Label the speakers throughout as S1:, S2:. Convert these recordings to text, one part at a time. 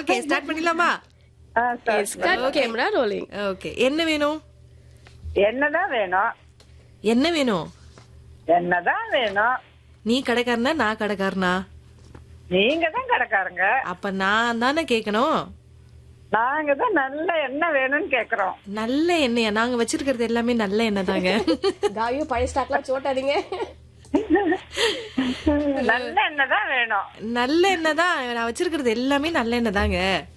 S1: Okay start பண்ணிடலாமா
S2: ஆ, start.
S3: Start camera rolling
S1: okay என்ன வேணும்
S2: என்னதான் வேணும்
S1: என்ன வேணும்
S2: என்னதான் வேணும்
S1: நீ கடைக்காரனா நான் கடைக்காரனா
S2: நீங்க தான் கடைக்காரங்க
S1: அப்ப நான் தானே கேட்கணும்
S2: நாங்க தான் நல்ல என்ன வேணும்னு கேக்குறோம்
S1: நல்ல எண்ணெயா நாங்க வச்சிருக்கிறது எல்லாமே நல்ல எண்ணெய் தாங்க
S3: காயு பழைய ஸ்டாக்லாம் சோட்டாதீங்க
S2: நல்ல எண்ணெய் தான் வேணும்
S1: நல்ல எண்ணெய் தான் நான் வச்சிருக்கிறது எல்லாமே நல்ல எண்ணெய் தாங்க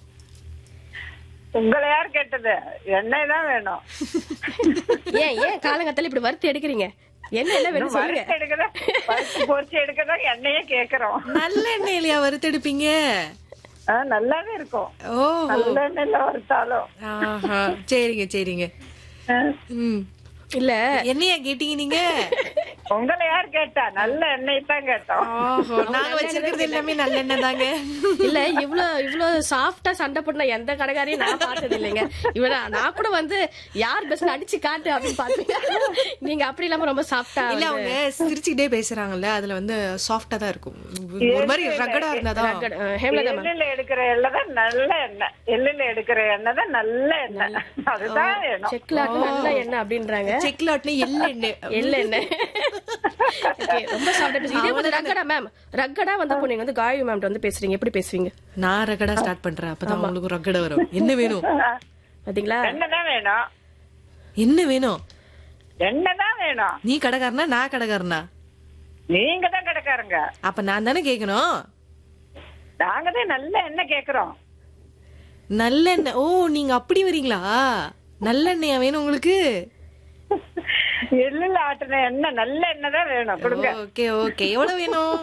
S2: உங்களை யார் கேட்டது எண்ணெய் தான் வேணும்
S3: ஏன் ஏன் காலங்கத்தால இப்படி வறுத்து எடுக்கிறீங்க என்ன என்ன வேணும் சொல்லுங்க
S2: வறுத்து எடுக்கதான் வறுத்து பொரிச்சு எடுக்கதான் எண்ணெயே கேக்குறோம்
S1: நல்ல எண்ணெயிலையா வறுத்தெடுப்பீங்க
S2: ஆ, நல்லாவே இருக்கும்
S1: ஓ
S2: நல்ல எண்ணெயில வறுத்தாலும்
S1: ஆஹா சரிங்க சரிங்க
S2: ஆ,
S1: ம்
S3: இல்ல
S1: என்னையா கேட்டீங்க நீங்க
S2: உங்களை யார் கேட்டா நல்ல எண்ணெய் தான் கேட்டோம்
S1: ஓஹோ நாங்க வச்சிருக்கிறது எல்லாமே நல்ல எண்ணெய் தாங்க
S3: இல்ல இவ்ளோ இவ்ளோ சாஃப்டா சண்டை போட்டு நான் எந்த கடைக்காரையும் நான் பார்த்தது இல்லைங்க இவனா நான் கூட வந்து யார் பெஸ்ட் அடிச்சு காட்டு அப்படின்னு பாத்தீங்க நீங்க அப்படி இல்லாம ரொம்ப சாஃப்டா
S1: இல்ல அவங்க சிரிச்சுக்கிட்டே பேசுறாங்கல்ல அதுல வந்து சாஃப்டா தான் இருக்கும் ஒரு மாதிரி ரகடா இருந்தாதான்
S3: ஹேம்லதா மேம்
S2: எள்ளுல எடுக்கிற எண்ணெய் தான் நல்ல எண்ணெய் எள்ளுல எடுக்கிற எண்ணெய் தான் நல்ல எண்ணெய் அதுதான் வேணும்
S3: செக்ல நல்ல எண்ணெய் அப்படின்றாங்க
S1: செக்லாட்ல எள்ள எண்ணெய்
S3: எள்ள எண்ணெய் Okay, ரொம்ப சாஃப்டா பேசுறீங்க இதே வந்து ரக்கடா மேம் ரக்கடா வந்தப்போ நீங்க வந்து காயு மேம் வந்து பேசுறீங்க எப்படி பேசுவீங்க
S1: நான் ரகடா ஸ்டார்ட் பண்றேன் அப்பதான் உங்களுக்கு ரகடா வரும் என்ன வேணும்
S3: பாத்தீங்களா
S2: எண்ணெய் தான் வேணும்
S1: என்ன வேணும்
S2: எண்ணெய் தான் வேணும்
S1: நீ கடைக்காரனா நான் கடைக்காரனா
S2: நீங்க தான் கடைக்காரங்க
S1: அப்ப நான் தானே கேட்கணும்
S2: நாங்க தான் நல்ல எண்ணெய் கேக்குறோம்
S1: நல்ல எண்ணெய் ஓ நீங்க அப்படி வரீங்களா நல்ல எண்ணெயா வேணும் உங்களுக்கு
S2: எள்ளுல ஆட்டின எண்ணெய் நல்ல எண்ணெய் தான் வேணும் கொடுங்க
S1: ஓகே ஓகே எவ்வளவு வேணும்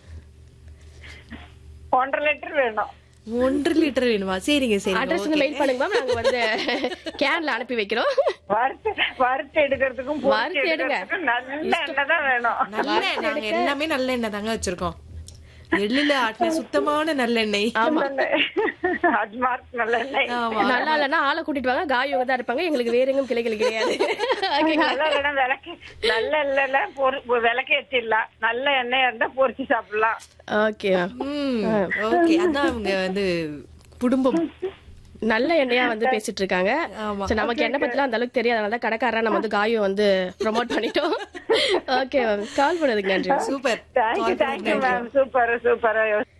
S2: ஒன்றரை லிட்டர் வேணும்
S1: ஒன்றரை லிட்டர் வேணுமா சரிங்க சரிங்க
S3: அட்ரஸ் வந்து மெயில் பண்ணுங்க மேம் நாங்க வந்து கேன்ல அனுப்பி வைக்கிறோம்
S2: வறுத்து வறுத்து எடுக்கிறதுக்கும் பொரிச்சு
S3: வறுத்து எடுங்க.
S2: எடுக்கிறதுக்கும் நல்ல எண்ணெய் தான் வேணும்
S1: நல்ல எண்ணெய் நாங்க எல்லாமே நல்ல எண்ணெய் தாங்க வச்சிருக்கோம் எள்ளுல ஆட்டின சுத்தமான நல்லெண்ணெய்
S2: அட்மார்க் நல்ல எண்ணெய்
S1: ஆமா
S3: நல்லா இல்லைன்னா ஆளை கூட்டிட்டு வாங்க காயு தான் இருப்பாங்க எங்களுக்கு வேற எங்கும் கிளைகள் கிடையாது ஓகேங்களா
S2: நல்ல இல்லைன்னா விளக்கு நல்ல இல்லைன்னா பொரி விளக்கு ஏற்றிடலாம் நல்ல எண்ணெயா இருந்தா பொரிச்சு சாப்பிடலாம்
S3: ஓகே
S1: ம் ஓகே அதான் அவங்க வந்து குடும்பம்
S3: நல்ல எண்ணெயா வந்து பேசிட்டு இருக்காங்க
S1: ஆமா.
S3: சரி நமக்கு எண்ணெய் பத்திலாம் அந்த அளவுக்கு தெரியாது அதனால கடைக்காரன் நம்ம வந்து காயும் வந்து ப்ரோமோட் பண்ணிட்டோம் ஓகே மேம் கால் பண்ணதுக்கு நன்றி
S1: super
S2: thank you thank you ma'am super super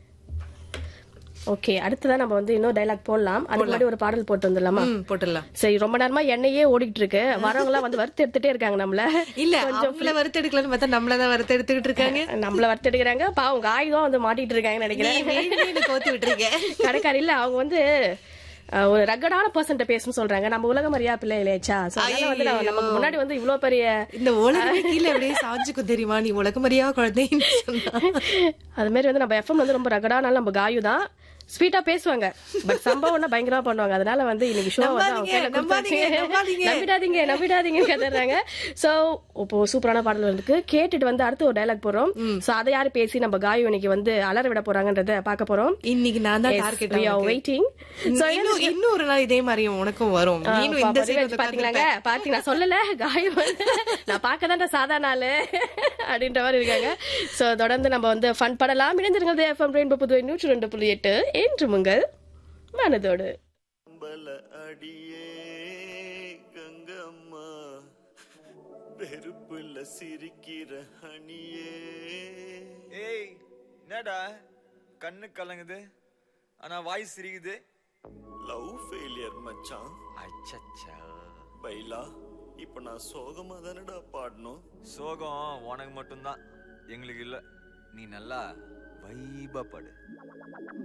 S3: okay அடுத்ததான் நம்ம வந்து இன்னொரு டைலாக் போடலாம் அதுக்கு முன்னாடி ஒரு பாடல் போட்டு வந்துடலாமா
S1: ம் போட்டுடலாம்
S3: சரி ரொம்ப நேரமா எண்ணெயே ஓடிட்டு இருக்கு வரவங்க எல்லாம் வந்து வறுத்து எடுத்துட்டே இருக்காங்க நம்மள
S1: இல்ல அவங்கள வறுத்தெடுக்கலாம்னு பார்த்தா நம்மளதான் வறுத்தெடுத்துக்கிட்டு இருக்காங்க
S3: நம்மள வறுத்து எடுக்கிறாங்க பாவம் காய் தான் வந்து மாட்டிட்டு இருக்காங்கன்னு
S1: நீ
S3: நினைக்கிறேன்
S1: வேணும்னே என்னை கோத்து விட்டுருக்க
S3: கடைக்காரி இல்ல அவங்க வந்து அஹ், ஒரு ரகடான பர்சன்ட்ட பேசணும்னு சொல்றாங்க நம்ம உலக மரியா பிள்ளை இல்லையாச்சா So, அதனால வந்து நம்ம- நமக்கு முன்னாடி வந்து இவ்வளவு பெரிய
S1: இந்த உலகமே கீழே அப்படியே சாஞ்சுக்கும் தெரியுமா நீ உலகமறியா குழந்தைன்னு சொன்னா
S3: அது மாதிரி வந்து நம்ம எஃப்எம் வந்து ரொம்ப ரகடானால நம்ம காயு தான் ஸ்வீட்டா பேசுவாங்க பட் சம்பவம்னா பயங்கரமா பண்ணுவாங்க அதனால வந்து இன்னைக்கு ஷோ வந்து அவங்க கையில
S1: நம்பாதீங்க,
S3: கொடுத்தாச்சு.
S1: நம்பாதீங்க.
S3: நம்பிடாதீங்க நம்பிடாதீங்க கதறாங்க சோ இப்போ சூப்பரான பாடல் இருக்கு கேட்டுட்டு வந்து அடுத்து ஒரு டைலாக் போறோம் சோ அதை யாரு பேசி நம்ம காயு இன்னைக்கு வந்து அலற விட போறாங்கன்றத பார்க்க போறோம்
S1: இன்னைக்கு நான் தான் டார்கெட்
S3: வெயிட்டிங்
S1: இன்னும் இன்னும் ஒரு நாள் இதே மாதிரி உனக்கும் வரும் நீனும் இந்த சைடு
S3: பாத்தீங்களாங்க பாத்தீங்க நான் சொல்லல காயம் வந்து நான் பார்க்கதான்டா சாதாரண ஆளு அப்படின்ற மாதிரி இருக்காங்க சோ தொடர்ந்து நம்ம வந்து ஃபன் பண்ணலாம் இணைந்திருங்கள் எஃப்எம் ரெயின்போ புதுவை நூற்றி ரெண்டு புள்ளி எட்டு என்று உங்கள் மனதோடு
S4: அம்பல அடியே கங்கம்மா வெறுப்புல சிரிக்கிற ஹனியே
S5: ஏய் என்னடா கண்ணு கலங்குது ஆனா வாய் சிரிக்குது
S4: லவ் ஃபெயிலியர் மச்சான்
S5: அச்சச்சா
S4: பைலா இப்ப நான் சோகமா தானடா பாடணும்
S5: சோகம் உனக்கு மட்டும்தான் எங்களுக்கு இல்ல நீ நல்லா வைபா படு